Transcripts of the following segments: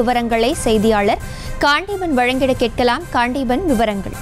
விவரங்களை செய்தியாளர் காண்டீபன் வழங்கிட கேட்கலாம் காண்டீபன் விவரங்கள்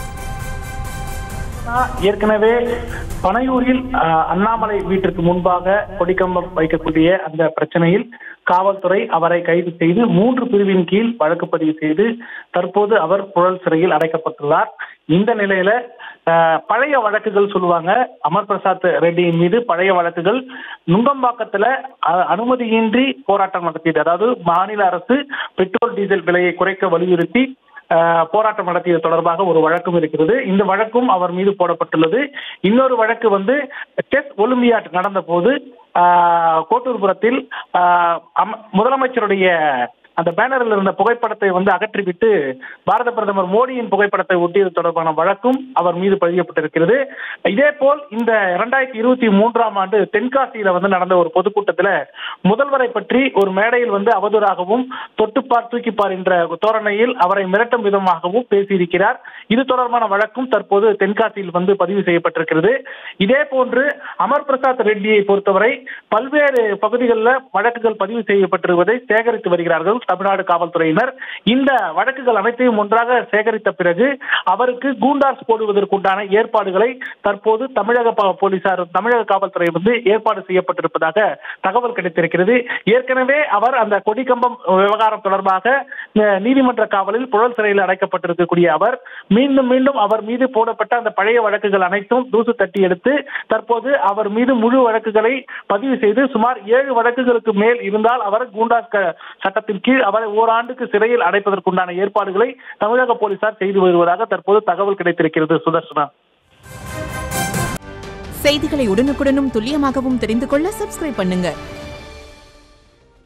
ஏற்கனவே பனையூரில் அஹ், அண்ணாமலை வீட்டிற்கு முன்பாக கொடிக்கம்பம் வைக்கக்கூடிய அந்த பிரச்சனையில் காவல்துறை அவரை கைது செய்து மூன்று பிரிவின் கீழ் வழக்கு பதிவு செய்து தற்போது அவர் புழல் சிறையில் அடைக்கப்பட்டுள்ளார் இந்த நிலையில அஹ், பழைய வழக்குகள் சொல்லுவாங்க அமர் பிரசாத் ரெட்டியின் மீது பழைய வழக்குகள் நுங்கம்பாக்கத்துல அஹ், அனுமதியின்றி போராட்டம் நடத்தியது அதாவது மாநில அரசு பெட்ரோல் டீசல் விலையை குறைக்க வலியுறுத்தி அஹ், போராட்டம் நடத்தியது தொடர்பாக ஒரு வழக்கும் இருக்கிறது இந்த வழக்கும் அவர் மீது போடப்பட்டுள்ளது இன்னொரு வழக்கு வந்து செஸ் ஒலிம்பியாட் நடந்த போது ஆஹ், கோட்டூர்புரத்தில் ஆஹ், அம- முதலமைச்சருடைய அந்த பேனரில் இருந்த புகைப்படத்தை வந்து அகற்றிவிட்டு பாரத பிரதமர் மோடியின் புகைப்படத்தை ஒட்டியது தொடர்பான வழக்கும் அவர் மீது பதியப்பட்டிருக்கிறது இதே போல் இந்த இரண்டாயிரத்தி இருபத்தி மூன்றாம் ஆண்டு தென்காசியில வந்து நடந்த ஒரு பொதுக்கூட்டத்துல முதல்வரை பற்றி ஒரு மேடையில் வந்து அவதூறாகவும் தொட்டுப்பார் தூக்கிப்பார் என்ற தோரணையில் அவரை மிரட்டும் விதமாகவும் பேசியிருக்கிறார் இது தொடர்பான வழக்கும் தற்போது தென்காசியில் வந்து பதிவு செய்யப்பட்டிருக்கிறது இதே போன்று அமர் பிரசாத் ரெட்டியை பொறுத்தவரை பல்வேறு பகுதிகளில் வழக்குகள் பதிவு செய்யப்பட்டிருப்பதை சேகரித்து வருகிறார்கள் தமிழ்நாடு காவல்துறையினர் இந்த வழக்குகள் அனைத்தையும் ஒன்றாக சேகரித்த பிறகு அவருக்கு கூண்டாஸ் போடுவதற்குண்டான ஏற்பாடுகளை தற்போது தமிழக ப- போலீசார் தமிழக காவல்துறை வந்து ஏற்பாடு செய்யப்பட்டிருப்பதாக தகவல் கிடைத்திருக்கிறது ஏற்கனவே அவர் அந்த கொடிக்கம்பம் விவகாரம் தொடர்பாக அஹ், நீதிமன்ற காவலில் புழல் சிறையில் அடைக்கப்பட்டிருக்கக்கூடிய அவர் மீண்டும் மீண்டும் அவர் மீது போடப்பட்ட அந்த பழைய வழக்குகள் அனைத்தும் தூசு தட்டி எடுத்து தற்போது அவர் மீது முழு வழக்குகளை பதிவு செய்து சுமார் ஏழு வழக்குகளுக்கு மேல் இருந்தால் அவர் கூண்டாஸ் க- சட்டத்தின் கீழ் அவரை ஓராண்டுக்கு சிறையில் அடைப்பதற்குண்டான ஏற்பாடுகளை தமிழக போலீசார் செய்து வருவதாக தற்போது தகவல் கிடைத்திருக்கிறது சுதர்ஷனா செய்திகளை உடனுக்குடனும் துல்லியமாகவும் தெரிந்து கொள்ள சப்ஸ்கிரைப் பண்ணுங்க